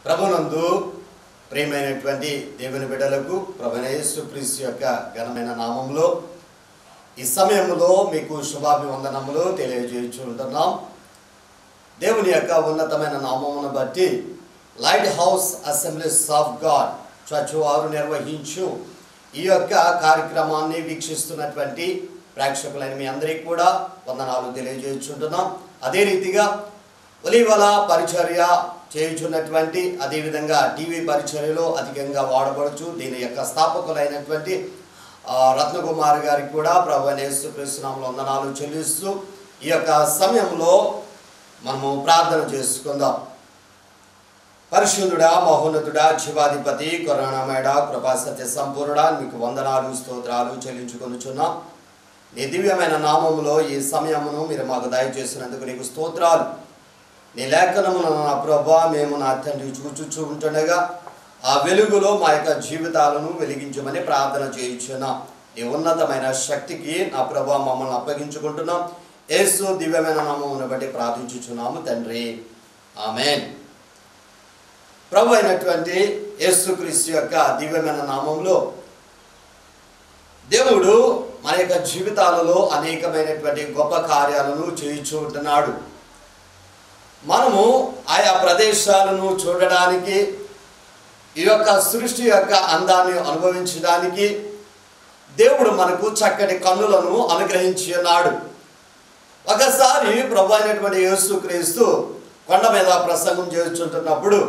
ప్రభునందు ప్రియమైనటువంటి దేవుని బిడ్డలకు ప్రభునేసు క్రీస్తు యొక్క ఘనమైన నామంలో ఈ సమయంలో మీకు శుభాభివందనములు తెలియజేయచ్చు ఉంటున్నాం దేవుని యొక్క ఉన్నతమైన నామమును బట్టి light house assemblies of God church వారు నిర్వహించు ఈ యొక్క కార్యక్రమాన్ని వీక్షిస్తున్నటువంటి ప్రేక్షకులైన మీ అందరికీ కూడా వందనాలు తెలియజేస్తుంటున్నాం అదే రీతిగా ఒలివల పరిచర్య చేయుచున్నటువంటి అదేవిధంగా టీవీ పరిచర్యలో అధికంగా వాడబడుచు దీని యొక్క స్థాపకులైనటువంటి ఆ, రత్నకుమార్ గారికి కూడా ప్రభు యేసుక్రీస్తునామలో వందనాలు చెల్లిస్తూ ఈ యొక్క సమయంలో మనము ప్రార్థన చేసుకుందాం పరిశుద్ధుడా మహోన్నతుడా శివాధిపతి కరుణామయుడ కృపా సత్య సంపూర్ణుడా మీకు వందనాలు స్తోత్రాలు చెల్లించుకొనుచున్నాం నీ దివ్యమైన నామములో ఈ సమయమును మీరు మాకు దయచేసినందుకు నీకు స్తోత్రాలు నీ లేఖనమును నా ప్రభా మేము నా తండ్రి చూచుచూ ఉంటుండగా ఆ వెలుగులో మా యొక్క జీవితాలను వెలిగించమని ప్రార్థన చేయించున్నాం నీ ఉన్నతమైన శక్తికి నా ప్రభా మమ్మల్ని అప్పగించుకుంటున్నాం యేసు దివ్యమైన నామమును బట్టి ప్రార్థించుచున్నాము తండ్రి ఆమెన్ ప్రభు అయినటువంటి యేసుక్రీస్తు యొక్క దివ్యమైన నామంలో దేవుడు మన యొక్క జీవితాలలో అనేకమైనటువంటి గొప్ప కార్యాలను చేయించు ఉంటున్నాడు మనము ఆయా ప్రదేశాలను చూడడానికి ఈ యొక్క సృష్టి యొక్క అందాన్ని అనుభవించడానికి దేవుడు మనకు చక్కటి కన్నులను అనుగ్రహించి ఉన్నాడు ఒకసారి ప్రభు అయినటువంటి యేసుక్రీస్తు కొండ మీద ప్రసంగం చేస్తుంటున్నప్పుడు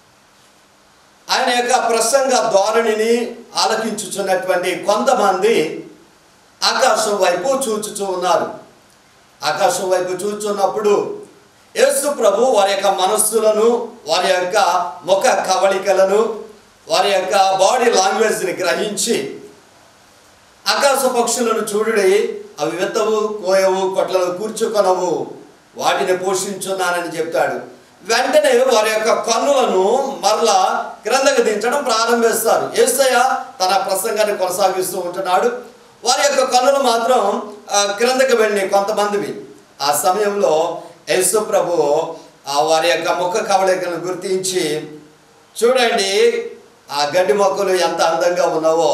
ఆయన యొక్క ప్రసంగ ధోరణిని ఆలకించుచున్నటువంటి కొంతమంది ఆకాశం వైపు చూచుచూ ఉన్నారు ఆకాశం వైపు చూచున్నప్పుడు యేసు ప్రభు వారి యొక్క మనస్సులను వారి యొక్క ముఖ కవళికలను వారి యొక్క బాడీ లాంగ్వేజ్ని గ్రహించి ఆకాశ పక్షులను చూడుడి అవి విత్తవు కోయవు కొట్లలో కూర్చుకొనవు వాటిని పోషించున్నానని చెప్తాడు వెంటనే వారి యొక్క కన్నులను మరలా క్రిందకు దించడం ప్రారంభిస్తారు ఏసయ్య తన ప్రసంగాన్ని కొనసాగిస్తూ ఉంటున్నాడు వారి యొక్క కన్నులు మాత్రం ఆ, క్రిందకు వెళ్ళి కొంతమందివి ఆ సమయంలో యేసు ప్రభు ఆ వారి యొక్క ముఖ కవళికలను గుర్తించి చూడండి ఆ గడ్డి మొక్కలు ఎంత అందంగా ఉన్నావో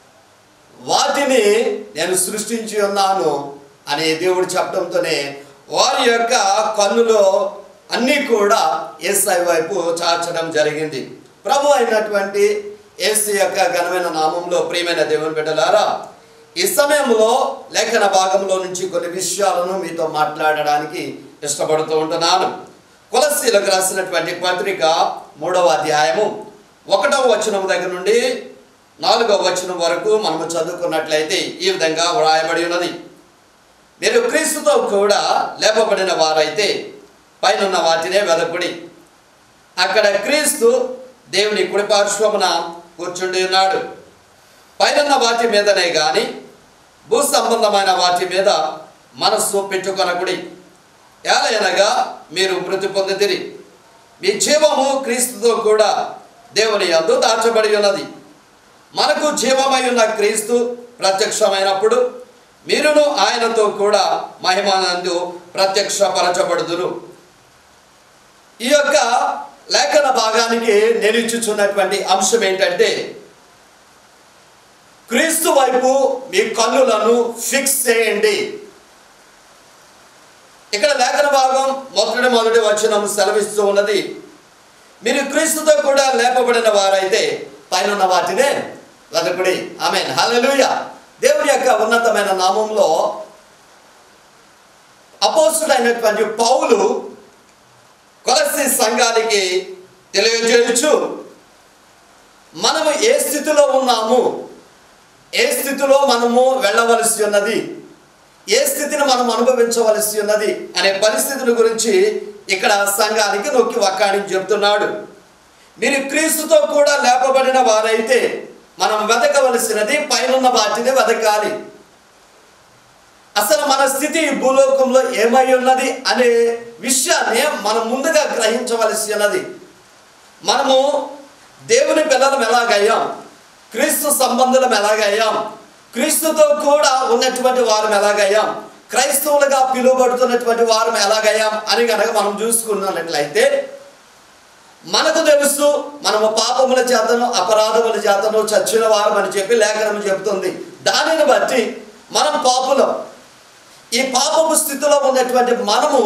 వాటిని నేను సృష్టించి ఉన్నాను అని దేవుడు చెప్పడంతోనే వారి యొక్క కన్నులో అన్నీ కూడా ఏసై వైపు చాచడం జరిగింది ప్రభు అయినటువంటి ఏసు యొక్క ఘనమైన నామంలో ప్రియమైన దేవుని బిడ్డలారా ఈ సమయంలో లేఖన భాగంలో నుంచి కొన్ని విషయాలను మీతో మాట్లాడడానికి ఇష్టపడుతూ ఉంటున్నాను కులశీలకు రాసినటువంటి పత్రిక మూడవ అధ్యాయము ఒకటవ వచనం దగ్గర నుండి నాలుగవ వచనం వరకు మనము చదువుకున్నట్లయితే ఈ విధంగా వ్రాయబడి ఉన్నది మీరు క్రీస్తుతో కూడా లేపబడిన వారైతే పైనున్న వాటినే వెదకుడి అక్కడ క్రీస్తు దేవుని కుడి పార్శ్వమున కూర్చుండి ఉన్నాడు పైనున్న వాటి మీదనే గాని భూ సంబంధమైన వాటి మీద మనస్సు పెట్టుకొనకుడి ఏలయనగా మీరు మృతి పొందితిరి మీ జీవము క్రీస్తుతో కూడా దేవుని యందు దాచబడి ఉన్నది మనకు జీవమై ఉన్న క్రీస్తు ప్రత్యక్షమైనప్పుడు మీరును ఆయనతో కూడా మహిమానందు ప్రత్యక్షపరచబడుదురు ఈ యొక్క లేఖన భాగానికి నేను ఇచ్చుచున్నటువంటి అంశం ఏంటంటే క్రీస్తు వైపు మీ కన్నులను ఫిక్స్ చేయండి ఇక్కడ లేఖన భాగం మొదటి మొదటి వచనం సెలవిస్తూ ఉన్నది మీరు క్రీస్తుతో కూడా లేపబడిన వారైతే పైన వాటినే వెదకుడి ఆమె హల్లెలూయా దేవుని యొక్క ఉన్నతమైన నామంలో అపోస్తుడైనటువంటి పౌలు కొలసి సంఘానికి తెలియజేయచ్చు మనము ఏ స్థితిలో ఉన్నాము ఏ స్థితిలో మనము వెళ్ళవలసి ఉన్నది ఏ స్థితిని మనం అనుభవించవలసి ఉన్నది అనే పరిస్థితిని గురించి ఇక్కడ సంఘానికి నొక్కి వక్కాడిని చెప్తున్నాడు మీరు క్రీస్తుతో కూడా లేపబడిన వారైతే మనం వెతకవలసినది పైనున్న వాటిని వెతకాలి అసలు మన స్థితి ఈ భూలోకంలో ఏమై ఉన్నది అనే విషయాన్ని మనం ముందుగా గ్రహించవలసి ఉన్నది మనము దేవుని పిల్లలం ఎలాగయ్యాం క్రీస్తు సంబంధులం ఎలాగయ్యాం క్రీస్తుతో కూడా ఉన్నటువంటి వారం ఎలాగయ్యాం క్రైస్తవులుగా పిలువబడుతున్నటువంటి వారం ఎలాగయ్యాం అని కనుక మనం చూసుకున్నట్లయితే మనకు తెలుసు మనము పాపముల చేతను అపరాధముల చేతను చచ్చిన వారం అని చెప్పి లేఖనం చెబుతుంది దానిని బట్టి మనం పాపులం ఈ పాపపు స్థితిలో ఉన్నటువంటి మనము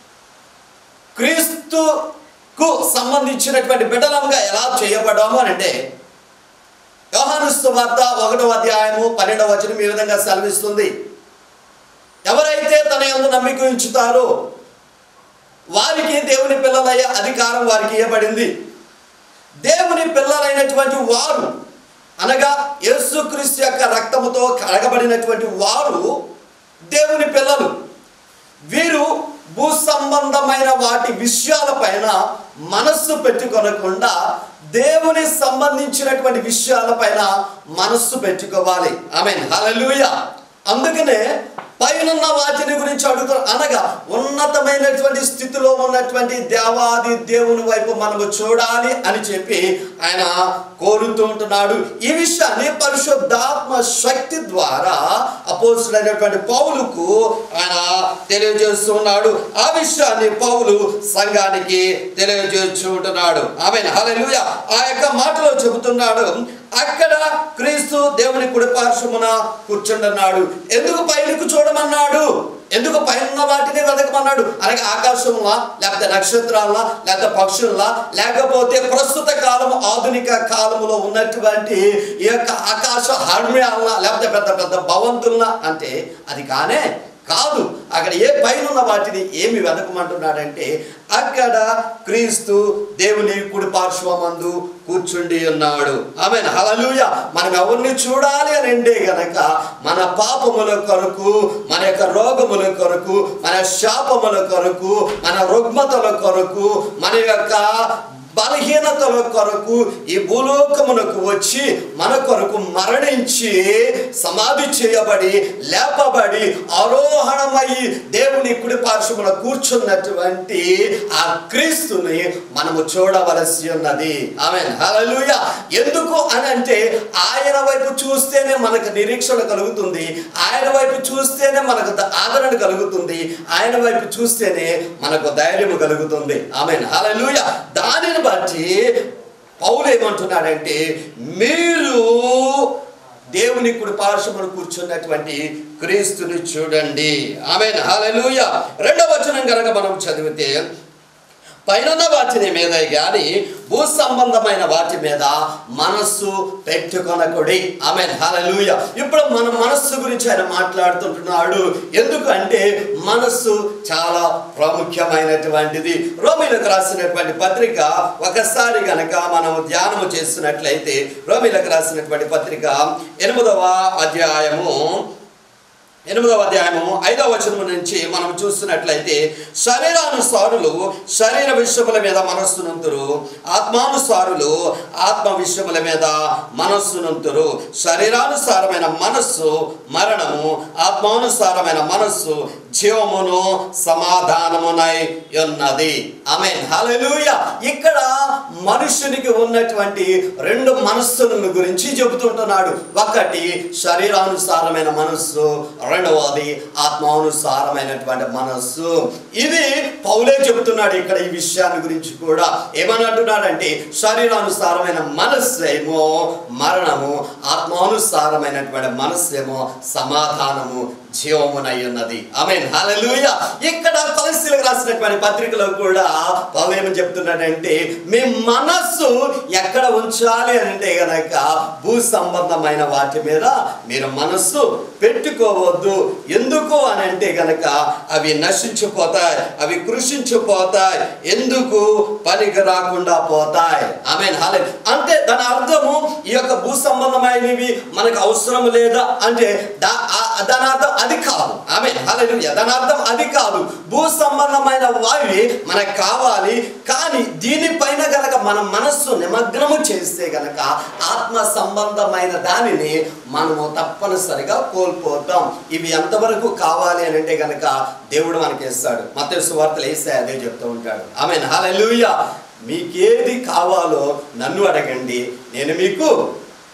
క్రీస్తుకు సంబంధించినటువంటి బిడ్డలంగా ఎలా చేయబడ్డాము అని అంటే యోహాను సువార్త ఒకటో అధ్యాయము పన్నెండవ వచనం ఈ విధంగా సెలవిస్తుంది ఎవరైతే తన యందు నమ్మిక ఉంచుతారో వారికి దేవుని పిల్లలయ్యే అధికారం వారికి ఇవ్వబడింది దేవుని పిల్లలైనటువంటి వారు అనగా యేసుక్రీస్తు యొక్క రక్తముతో కడగబడినటువంటి వారు దేవుని పిల్లలు వీరు భూ సంబంధమైన వాటి విషయాలపైన మనస్సు పెట్టుకొనకుండా దేవుని సంబంధించినటువంటి విషయాలపైన మనస్సు పెట్టుకోవాలి ఆమె హల్లెలూయ అందుకనే పైనున్న వాటిని గురించి అడుగుతారు అనగా ఉన్నతమైనటువంటి స్థితిలో ఉన్నటువంటి దేవాది దేవుని వైపు మనము చూడాలి అని చెప్పి ఆయన కోరుతూ ఉంటున్నాడు ఈ విషయాన్ని పరిశుద్ధాత్మ శక్తి ద్వారా అపోసుడైనటువంటి పౌలుకు ఆయన తెలియజేస్తున్నాడు ఆ విషయాన్ని పౌలు సంఘానికి తెలియజేస్తూ ఉంటున్నాడు ఆమె హల్లెలూయా ఆ యొక్క మాటలో చెబుతున్నాడు అక్కడ క్రీస్తు దేవుని కుడి పార్శ్వమున కూర్చుండన్నాడు ఎందుకు పైనకు చూడమన్నాడు ఎందుకు పైన వాటిని వెతకమన్నాడు అనగా ఆకాశంలా లేకపోతే నక్షత్రాల లేకపోతే పక్షుల్లా లేకపోతే ప్రస్తుత కాలము ఆధునిక కాలములో ఉన్నటువంటి ఈ యొక్క ఆకాశ హర్మ్యాల లేకపోతే పెద్ద పెద్ద భవంతుల్లా అంటే అది కానే కాదు అక్కడ ఏ పైన ఉన్న వాటిని ఏమి వెతకమంటున్నాడంటే అక్కడ క్రీస్తు దేవుని కుడి పార్శ్వమందు కూర్చుండి ఉన్నాడు ఆమె హలలుయ మనం ఎవరిని చూడాలి అని అంటే గనక మన పాపముల కొరకు మన యొక్క రోగముల కొరకు మన శాపముల కొరకు మన రుగ్మతల కొరకు మన యొక్క బలహీనతల కొరకు ఈ భూలోకమునకు వచ్చి మన కొరకు మరణించి సమాధి చేయబడి లేపబడి ఆరోహణమై దేవుని కుడి పార్శ్వమున కూర్చున్నటువంటి ఆ క్రీస్తుని మనము చూడవలసి ఉన్నది ఆమె హల్లెలూయ ఎందుకు అని అంటే ఆయన వైపు చూస్తేనే మనకు నిరీక్షణ కలుగుతుంది ఆయన వైపు చూస్తేనే మనకు ద- ఆదరణ కలుగుతుంది ఆయన వైపు చూస్తేనే మనకు ధైర్యం కలుగుతుంది ఆమె హల్లెలూయ దానిని బట్టి పౌలు ఏమంటున్నాడంటే మీరు దేవుని కుడి పార్శ్వమును కూర్చున్నటువంటి క్రీస్తుని చూడండి ఆమె హల్లెలూయ రెండవ వచనం కనుక మనం చదివితే పైన వాటిని మీద గాని భూ సంబంధమైన వాటి మీద మనస్సు పెట్టుకొనకుడి ఆమె హల్లెలూయ ఇప్పుడు మన మనస్సు గురించి ఆయన మాట్లాడుతుంటున్నాడు ఎందుకంటే మనస్సు చాలా ప్రాముఖ్యమైనటువంటిది రోమిలకు రాసినటువంటి పత్రిక ఒకసారి గనక మనం ధ్యానము చేస్తున్నట్లయితే రోమిలకు రాసినటువంటి పత్రిక ఎనిమిదవ అధ్యాయము ఎనిమిదవ అధ్యాయము ఐదవ వచనం నుంచి మనం చూస్తున్నట్లయితే శరీరానుసారులు శరీర విషయముల మీద మనస్సునంతురు ఆత్మానుసారులు ఆత్మ విషయముల మీద మనస్సునంతురు శరీరానుసారమైన మనస్సు మరణము ఆత్మానుసారమైన మనస్సు జీవమును సమాధానమునై ఉన్నది ఆమె హల్లెలూయా ఇక్కడ మనుషునికి ఉన్నటువంటి రెండు మనస్సులను గురించి చెబుతుంటున్నాడు ఒకటి శరీరానుసారమైన మనస్సు రెండవది ఆత్మానుసారమైనటువంటి మనస్సు ఇది పౌలే చెబుతున్నాడు ఇక్కడ ఈ విషయాన్ని గురించి కూడా ఏమని అంటున్నాడంటే శరీరానుసారమైన మనస్సు ఏమో మరణము ఆత్మానుసారమైనటువంటి మనస్సు ఏమో సమాధానము జీవమునై ఉన్నది ఆమె హల్లెలూయా ఇక్కడ పరిస్థితులకు రాసినటువంటి పత్రికలో కూడా పౌలు ఏమని చెప్తున్నాడంటే మీ మనస్సు ఎక్కడ ఉంచాలి అని అంటే గనక భూ సంబంధమైన వాటి మీద మీరు మనస్సు పెట్టుకోవద్దు ఎందుకు అని అంటే గనక అవి నశించిపోతాయి అవి కృషించిపోతాయి ఎందుకు పనికి రాకుండా పోతాయి ఆమె హాలే అంటే దాని అర్థము ఈ యొక్క భూ సంబంధమైనవి మనకు అవసరం లేదా అంటే దా- ఆ- దాని అర్థం అది కాదు ఆమె హల్లెలూయా దాని అర్థం అది కాదు భూ సంబంధమైన వావి మనకు కావాలి కానీ దీనిపైన గనక మన మనస్సు నిమగ్నము చేస్తే గనక ఆత్మ సంబంధమైన దానిని మనము తప్పనిసరిగా కోల్పోతాం ఇవి ఎంతవరకు కావాలి అని అంటే గనక దేవుడు మనకి ఇస్తాడు మత సువార్తలు వేస్తే అదే చెప్తూ ఉంటాడు ఆమె హల్లెలూయా మీకేది కావాలో నన్ను అడగండి నేను మీకు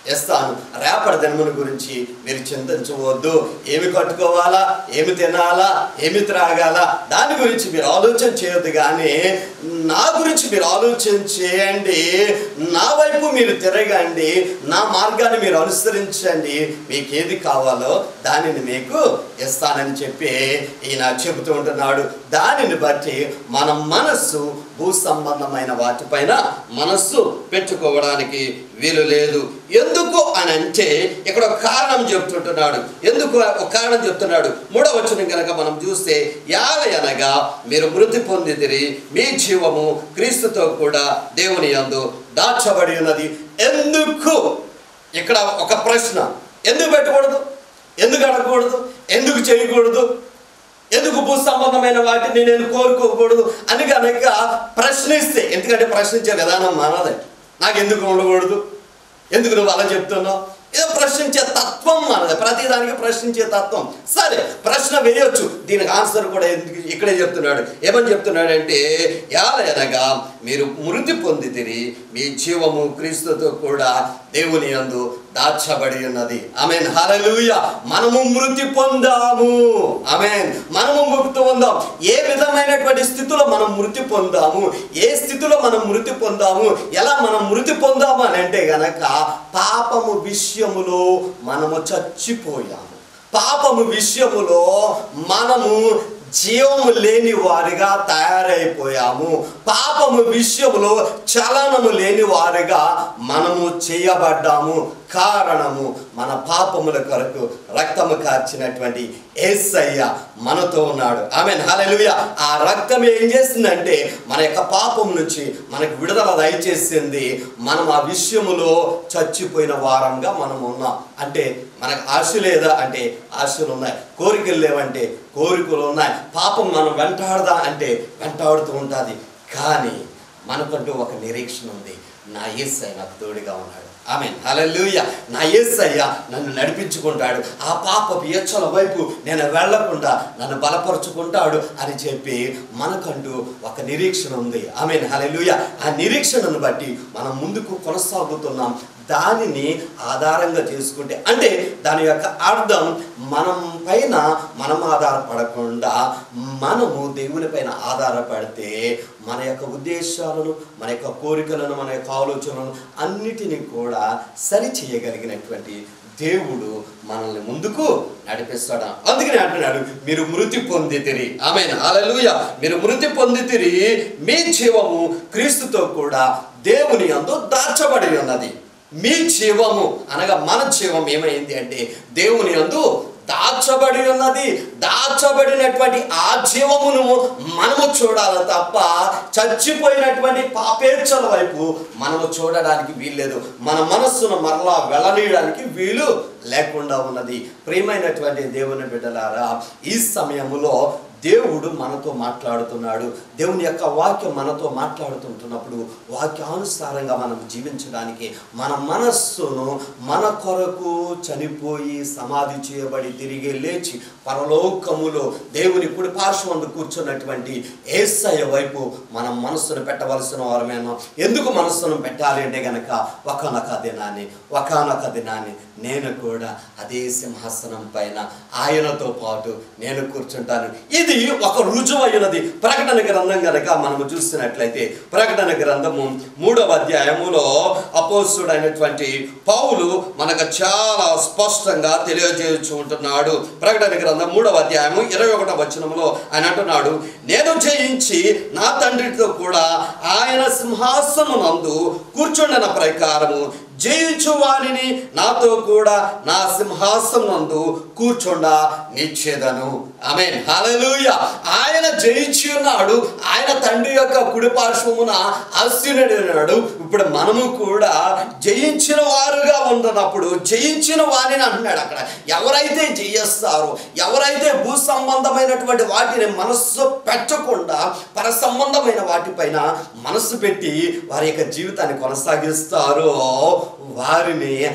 ఇస్తాను రేపటి దినముల గురించి మీరు చింతించవద్దు ఏమి కట్టుకోవాలా ఏమి తినాలా ఏమి త్రాగాలా దాని గురించి మీరు ఆలోచన చేయొద్దు కానీ నా గురించి మీరు ఆలోచన చేయండి నా వైపు మీరు తిరగండి నా మార్గాన్ని మీరు అనుసరించండి మీకు ఏది కావాలో దానిని మీకు ఇస్తానని చెప్పి ఈయన చెబుతూ ఉంటున్నాడు దానిని బట్టి మన మనస్సు భూ సంబంధమైన వాటిపైన మనస్సు పెట్టుకోవడానికి వీలు లేదు ఎందుకు అని అంటే ఇక్కడ ఒక కారణం చెప్తుంటున్నాడు ఎందుకు ఒక కారణం చెప్తున్నాడు మూడవ వచనం కనుక మనం చూస్తే యాల అనగా మీరు మృతి పొందితిరి మీ జీవము క్రీస్తుతో కూడా దేవుని యందు దాచబడి ఉన్నది ఎందుకు ఇక్కడ ఒక ప్రశ్న ఎందుకు పెట్టకూడదు ఎందుకు అడగకూడదు ఎందుకు చేయకూడదు ఎందుకు భూ సంబంధమైన వాటిని నేను కోరుకోకూడదు అని కనుక ప్రశ్నిస్తే ఎందుకంటే ప్రశ్నించే విధానం మానదే నాకు ఎందుకు ఉండకూడదు ఎందుకు నువ్వు అలా చెప్తున్నావు ఏదో ప్రశ్నించే తత్వం మనది ప్రతిదానికి ప్రశ్నించే తత్వం సరే ప్రశ్న వేయొచ్చు దీనికి ఆన్సర్ కూడా ఎందుకు ఇక్కడే చెప్తున్నాడు ఏమని చెప్తున్నాడంటే యాలయనగా మీరు మృతి పొందితిరి మీ జీవము క్రీస్తుతో కూడా దేవుని యందు దాచబడి ఉన్నది ఆమెన్ హల్లెలూయ మనము మృతి పొందాము ఆమెన్ మనము మృతి పొందాం ఏ విధమైనటువంటి స్థితిలో మనం మృతి పొందాము ఏ స్థితిలో మనం మృతి పొందాము ఎలా మనం మృతి పొందాము అని అంటే గనక పాపము విషయములో మనము చచ్చిపోయాము పాపము విషయములో మనము జీవము లేని వారిగా తయారైపోయాము పాపము విషయంలో చలనము లేని వారిగా మనము చేయబడ్డాము కారణము మన పాపముల కొరకు రక్తము కార్చినటువంటి ఏసయ్య మనతో ఉన్నాడు ఆమె హల్లెలూయ ఆ రక్తం ఏం చేసిందంటే మన యొక్క పాపం నుంచి మనకు విడుదల దయచేసింది మనం ఆ విషయములో చచ్చిపోయిన వారంగా మనం ఉన్నాం అంటే మనకు ఆశ లేదా అంటే ఆశలు ఉన్నాయి కోరికలు లేవంటే కోరికలు ఉన్నాయి పాపం మనం వెంటాడదా అంటే వెంటాడుతూ ఉంటుంది కానీ మనకంటూ ఒక నిరీక్షణ ఉంది నా యేసయ్య నాకు తోడుగా ఉన్నాడు ఆమె హల్లెలూయ నా యేసయ్య నన్ను నడిపించుకుంటాడు ఆ పాపపు ఎచ్చల వైపు నేను వెళ్లకుండా నన్ను బలపరుచుకుంటాడు అని చెప్పి మనకంటూ ఒక నిరీక్షణ ఉంది ఆమె హల్లెలూయ ఆ నిరీక్షణను బట్టి మనం ముందుకు కొనసాగుతున్నాం దానిని ఆధారంగా చేసుకుంటే అంటే దాని యొక్క అర్థం మనం పైన మనం ఆధారపడకుండా మనము దేవుని పైన ఆధారపడితే మన యొక్క ఉద్దేశాలను మన యొక్క కోరికలను మన యొక్క ఆలోచనలను అన్నిటినీ కూడా సరి చేయగలిగినటువంటి దేవుడు మనల్ని ముందుకు నడిపిస్తాడు అందుకని అంటున్నాడు మీరు మృతి పొందితిరి ఆమె హల్లెలూయ మీరు మృతి పొందితిరి మీ జీవము క్రీస్తుతో కూడా దేవుని అందు దాచబడి ఉన్నది మీ జీవము అనగా మన జీవం ఏమైంది అంటే దేవుని యందు దాచబడి ఉన్నది దాచబడినటువంటి ఆ జీవమును మనము చూడాలి తప్ప చచ్చిపోయినటువంటి పాపేచ్ఛల వైపు మనము చూడడానికి వీల్లేదు మన మనస్సును మరలా వెళ్ళనీయడానికి వీలు లేకుండా ఉన్నది ప్రియమైనటువంటి దేవుని బిడ్డలారా ఈ సమయములో దేవుడు మనతో మాట్లాడుతున్నాడు దేవుని యొక్క వాక్యం మనతో మాట్లాడుతుంటున్నప్పుడు వాక్యానుసారంగా మనం జీవించడానికి మన మనస్సును మన కొరకు చనిపోయి సమాధి చేయబడి తిరిగి లేచి పరలోకములో దేవుని కుడి పార్శ్వందు కూర్చున్నటువంటి ఏసయ్య వైపు మనం మనస్సును పెట్టవలసిన వారమేమో ఎందుకు మనస్సును పెట్టాలి అంటే గనక ఒకనొక దినాన్ని ఒకనొక దినాన్ని నేను కూడా అదే సింహాసనం పైన ఆయనతో పాటు నేను కూర్చుంటాను ఇది ఒక రుజువైనది ప్రకటన గ్రంథం కనుక మనము చూసినట్లయితే ప్రకటన గ్రంథము మూడవ అధ్యాయములో అపోస్తుడైనటువంటి పౌలు మనకు చాలా స్పష్టంగా తెలియజేయచ్చు ఉంటున్నాడు ప్రకటన గ్రంథం మూడవ అధ్యాయము ఇరవై ఒకటో వచనంలో ఆయన అంటున్నాడు నేను జయించి నా తండ్రితో కూడా ఆయన సింహాసనమునందు కూర్చుండన ప్రకారము జయించు వారిని నాతో కూడా నా సింహాసనందు కూర్చుండ నిచ్చేదను ఆమె హల్లెలూయ ఆయన జయించి ఉన్నాడు ఆయన తండ్రి యొక్క కుడి పార్శ్వమున అస్యునుడు ఇప్పుడు మనము కూడా జయించిన వారుగా ఉన్నప్పుడు జయించిన వారిని అంటున్నాడు అక్కడ ఎవరైతే జయిస్తారో ఎవరైతే భూ సంబంధమైనటువంటి వాటిని మనస్సు పెట్టకుండా పర సంబంధమైన వాటిపైన మనస్సు పెట్టి వారి యొక్క జీవితాన్ని కొనసాగిస్తారో వారిని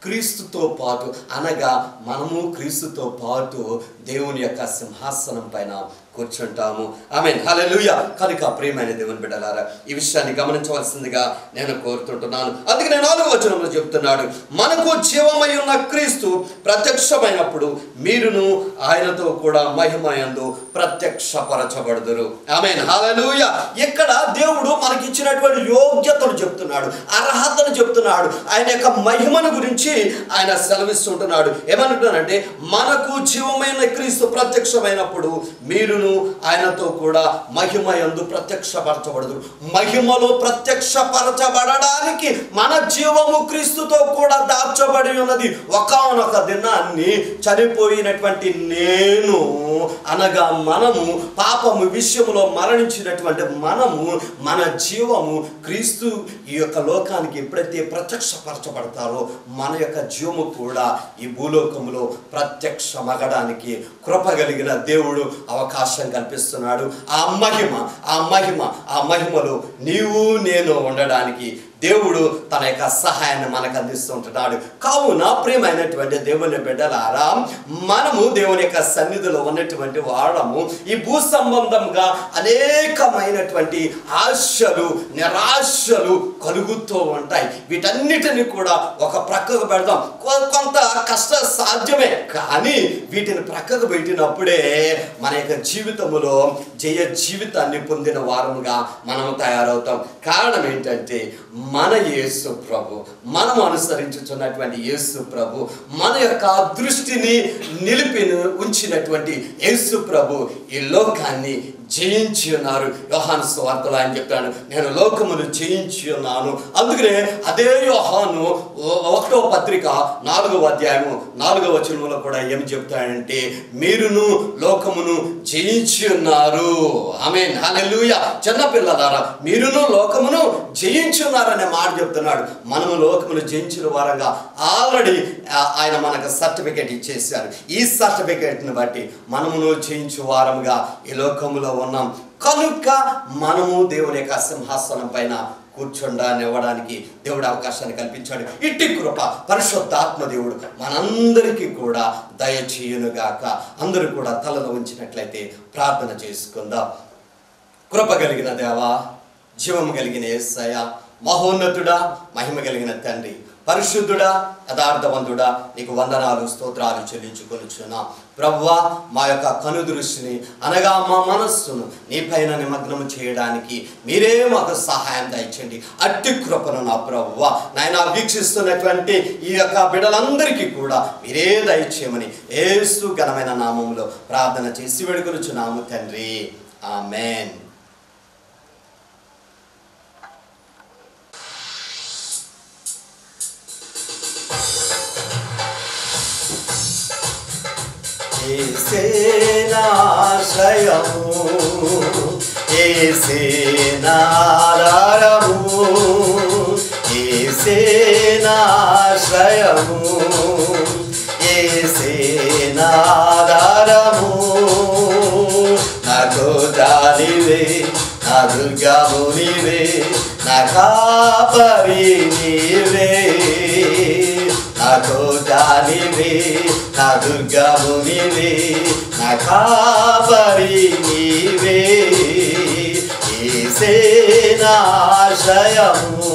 క్రీస్తుతో పాటు అనగా మనము క్రీస్తుతో పాటు దేవుని యొక్క సింహాసనం పైన కూర్చుంటాము ఆమె హల్లెలూయా కనుక ప్రియమైన దేవుని బిడ్డలారా ఈ విషయాన్ని గమనించవలసిందిగా నేను కోరుతుంటున్నాను అందుకే నేను నాలుగు వచనంలో చెప్తున్నాడు మనకు జీవమై ఉన్న క్రీస్తు ప్రత్యక్షమైనప్పుడు మీరును ఆయనతో కూడా మహిమయందు ప్రత్యక్షపరచబడుదురు ఆమె హల్లెలూయా ఇక్కడ దేవుడు మనకి ఇచ్చినటువంటి యోగ్యతను చెప్తున్నాడు అర్హతను చెప్తున్నాడు ఆయన యొక్క మహిమను గురించి ఆయన సెలవిస్తుంటున్నాడు ఏమంటున్నాడంటే మనకు జీవమైన క్రీస్తు ప్రత్యక్షమైనప్పుడు మీరును ఆయనతో కూడా మహిమ యందు ప్రత్యక్షపరచబడదు మహిమలో ప్రత్యక్షపరచబడడానికి మన జీవము క్రీస్తుతో కూడా దాచబడి ఉన్నది ఒకానొక దినాన్ని చనిపోయినటువంటి నేను అనగా మనము పాపము విషయంలో మరణించినటువంటి మనము మన జీవము క్రీస్తు ఈ యొక్క లోకానికి ఎప్పుడైతే ప్రత్యక్షపరచబడతారో మన యొక్క జీవము కూడా ఈ భూలోకంలో ప్రత్యక్షమగడానికి కృప కలిగిన దేవుడు అవకాశం కల్పిస్తున్నాడు ఆ మహిమ ఆ మహిమ ఆ మహిమలో నీవు నేను ఉండడానికి దేవుడు తన యొక్క సహాయాన్ని మనకు అందిస్తుంటున్నాడు కావున ప్రియమైనటువంటి దేవుని బిడ్డలారా మనము దేవుని యొక్క సన్నిధిలో ఉన్నటువంటి వాడము ఈ భూ సంబంధంగా అనేకమైనటువంటి ఆశలు నిరాశలు కలుగుతూ ఉంటాయి వీటన్నిటిని కూడా ఒక ప్రక్కకు పెడదాం కొ- కొంత కష్ట సాధ్యమే కానీ వీటిని ప్రక్కకు పెట్టినప్పుడే మన యొక్క జీవితంలో జయ జీవితాన్ని పొందిన వారముగా మనం తయారవుతాం కారణం ఏంటంటే మన యేసు ప్రభు మనం అనుసరించుతున్నటువంటి యేసు ప్రభు మన యొక్క దృష్టిని నిలిపి ఉంచినటువంటి యేసు ప్రభు ఈ లోకాన్ని జయించి ఉన్నారు యోహాను స్వార్థలో ఆయన చెప్పాడు నేను లోకమును జయించి ఉన్నాను అందుకనే అదే యోహాను ఓ- ఒకటో పత్రిక నాలుగవ అధ్యాయము నాలుగవ వచనంలో కూడా ఏమి చెప్తాడంటే మీరును లోకమును జయించి ఉన్నారు ఆమె హల్లెలూయా చిన్నపిల్లలారా మీరును లోకమును జయించి ఉన్నారనే మాట చెప్తున్నాడు మనము లోకమును జయించిన వారంగా ఆల్రెడీ ఆయన మనకు సర్టిఫికేట్ ఇచ్చేసారు ఈ సర్టిఫికేట్ని బట్టి మనమును జయించు వారముగా ఈ లోకములో ఉన్నాం కనుక మనము దేవుని యొక్క సింహాసనం పైన కూర్చుండానివ్వడానికి దేవుడు అవకాశాన్ని కల్పించాడు ఇట్టి కృప పరిశుద్ధాత్మ దేవుడు మనందరికీ కూడా దయచేయునుగాక అందరూ కూడా తలలో ఉంచినట్లయితే ప్రార్థన చేసుకుందాం కృప కలిగిన దేవా జీవం కలిగిన యేసయ్య మహోన్నతుడా మహిమ కలిగిన తండ్రి పరిశుద్ధుడా యథార్థవంతుడా నీకు వందనాలు స్తోత్రాలు చెల్లించుకొనిచున్నా ప్రవ్వా మా యొక్క కనుదృష్టిని అనగా మా మనస్సును నీ పైన నిమగ్నము చేయడానికి మీరే మాకు సహాయం దయచండి అట్టి కృపను నా ప్రవ్వా నాయన వీక్షిస్తున్నటువంటి ఈ యొక్క బిడ్డలందరికీ కూడా మీరే దయచేయమని ఏసు ఘనమైన నామంలో ప్రార్థన చేసి వేడుకొనుచున్నాము తండ్రి ఆమెన్ ఏసేనాశ్రయము ఏసేనాధారము ఏసేనాశ్రయము ఏసేనాధారము నాకు దానివే నా దుర్గము నీవే నా కాపరి నీవే నాకు దానివే నా దుర్గము నీవే నా కాపరి నీవే ఏసే నాశయము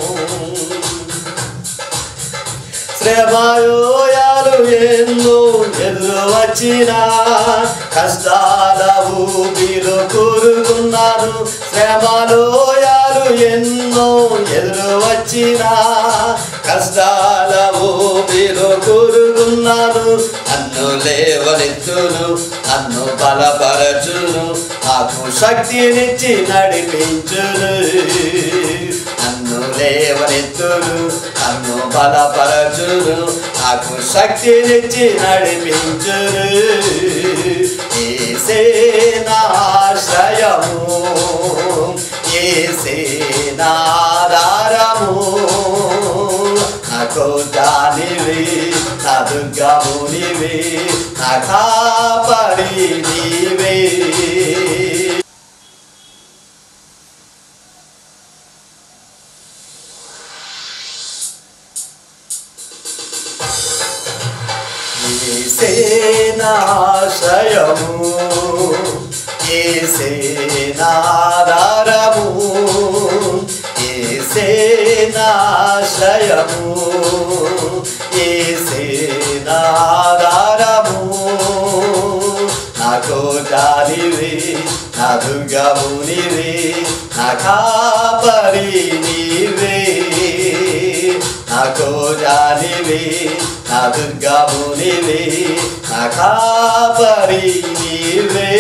శ్రమయోయాలు ఎన్నో ఎదురు వచ్చిన కష్టాల ఊపిలో కూరుకున్నారు శ్రమలోయాలు ఎన్నో ఎదురు వచ్చిన కష్టాల ఊపిలో కూరుకున్నాను నన్ను లేవనెత్తును నన్ను బలపరచును నాకు శక్తినిచ్చి నడిపించును నన్ను లేవనెత్తును నన్ను బలపరచును నాకు శక్తినిచ్చి నడిపించును ఏసే నాశ్రయము ఏసే నాధారము నాకు దానివి నా దుర్గము నీవి నా కాపరి నీవే ఏసేనాశయము ఏసేనాధారము ఏసేనాశయము ఏసేనాధారము నాకు జాలివి నా దుర్గము నీవే నా కాపరి నీవే నాకు జాలివి నా దుర్గము నీవే నా కాపరి నీవే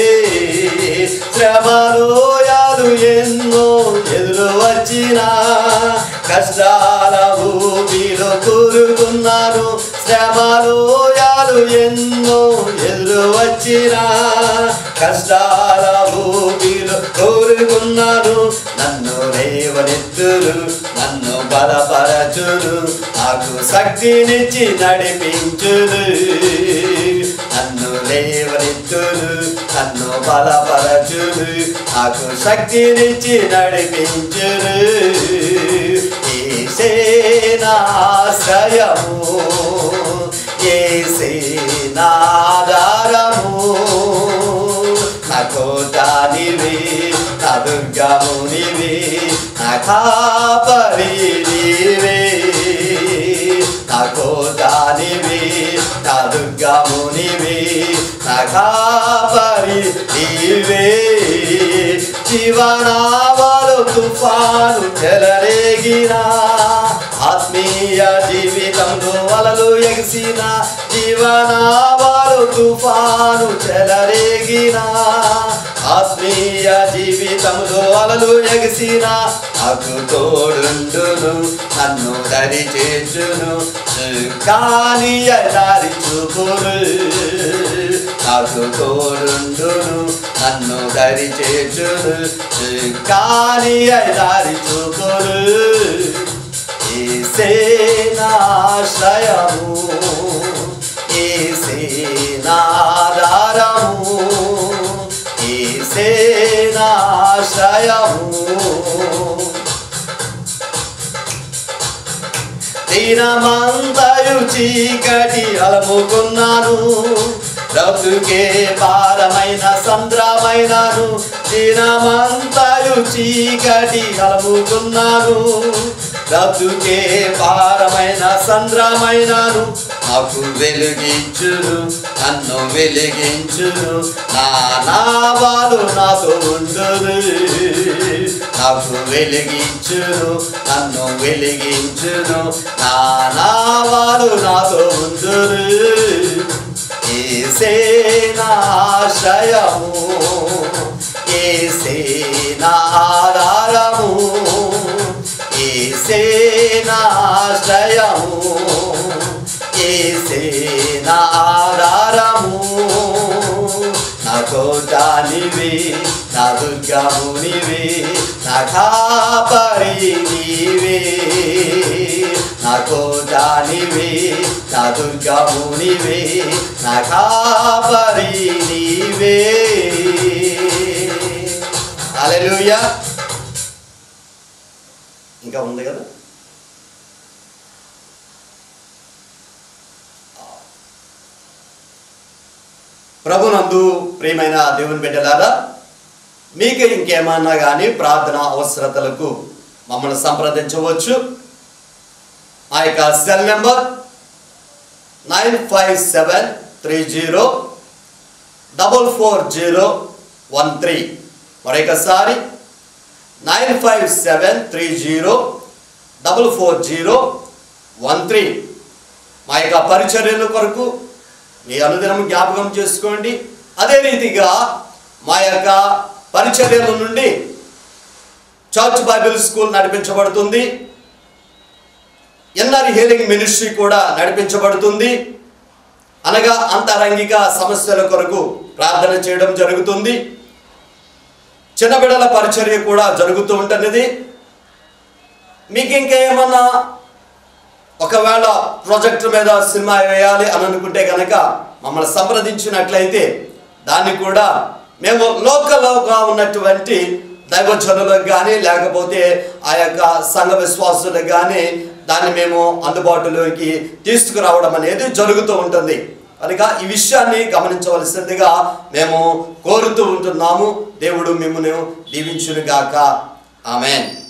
శ్రమలోయాలు ఎన్నో ఎదురు వచ్చినా కష్టాల భూమిలో కూరుకున్నాను శ్రమలోయాలు ఎన్నో ఎదురు వచ్చినా కష్టాల భూమిలో కోరుకున్నాను నన్ను లేవనెత్తులు నన్ను బలపరచులు నాకు శక్తినిచ్చి నడిపించులు నన్ను లేవనెత్తులు నన్ను బలపరచులు నాకు శక్తినిచ్చి నడిపించులు ఏసేనాశ్రయము ఏసేనాధారము నా కోటానివి నా దుర్గము నీవి నా కాపరి నీవే నా కోటానివి నా దుర్గము నీవి నా కాపరి నీవే జీవనావలు తుఫాను చెలరేగినా ఆత్మీయ జీవితంలో అలలు ఎగిసిన జీవనావలు తుఫాను చెలరేగినా ఆత్మీయ జీవితంలో అలలు ఎగిసిన నాకు తోడుండును నన్ను దరి చేర్చును కానీ దారి చూపును నాకు తోడుండును నన్ను దరి చేర్చును కానీ దారి చూపును ఏసేనాశ్రయము ఏసేనాధారము ఏసేనాశ్రయము దినమంతయు చీకటి అలముకున్నాను బ్రతుకే భారమైన సంద్రమైనను దినమంతయు చీకటి అలముకున్నాను బ్రతుకే భారమైన సంద్రమైనను నాకు వెలిగించును నన్ను వెలిగించును నా నావాలు నాతో ఉండును నాకు వెలిగించును నన్ను వెలిగించును నా నావాలు నాతో ఉండును ఏసేనాశ్రయము ఏసేనాధారము ఏసేనాశ్రయము ఏసేనాధారము నా కోటానివి నా దుర్గము నీవే నా కాపరి నీవే నా కోటానివి నా దుర్గము నీవే నా కాపరి నీవే హల్లెలూయా ఇంకా ఉంది కదా ప్రభునందు ప్రియమైన దేవుని బిడ్డలారా మీకు ఇంకేమన్నా కానీ ప్రార్థన అవసరతలకు మమ్మల్ని సంప్రదించవచ్చు ఆ యొక్క cell number nine five seven three zero double four zero one three మరొకసారి nine five seven three zero double four zero one three మా యొక్క పరిచర్యల కొరకు మీ అనుదినం జ్ఞాపకం చేసుకోండి అదే రీతిగా మా యొక్క పరిచర్యల నుండి చర్చ్ బైబిల్ స్కూల్ నడిపించబడుతుంది ఎన్ఆర్ హీలింగ్ మినిస్ట్రీ కూడా నడిపించబడుతుంది అనగా అంతరంగిక సమస్యల కొరకు ప్రార్థన చేయడం జరుగుతుంది చిన్న బిడ్డల పరిచర్య కూడా జరుగుతూ ఉంటున్నది మీకు ఇంకా ఏమన్నా ఒకవేళ ప్రాజెక్ట్ మీద సినిమా వేయాలి అని అనుకుంటే కనుక మమ్మల్ని సంప్రదించినట్లయితే దాన్ని కూడా మేము లోకల్గా ఉన్నటువంటి దైవజనులకు కానీ లేకపోతే ఆ యొక్క సంఘ విశ్వాసులకు కానీ దాన్ని మేము అందుబాటులోకి తీసుకురావడం అనేది జరుగుతూ ఉంటుంది కనుక ఈ విషయాన్ని గమనించవలసిందిగా మేము కోరుతూ ఉంటున్నాము దేవుడు మిమ్మల్ని దీవించునుగాక ఆమెన్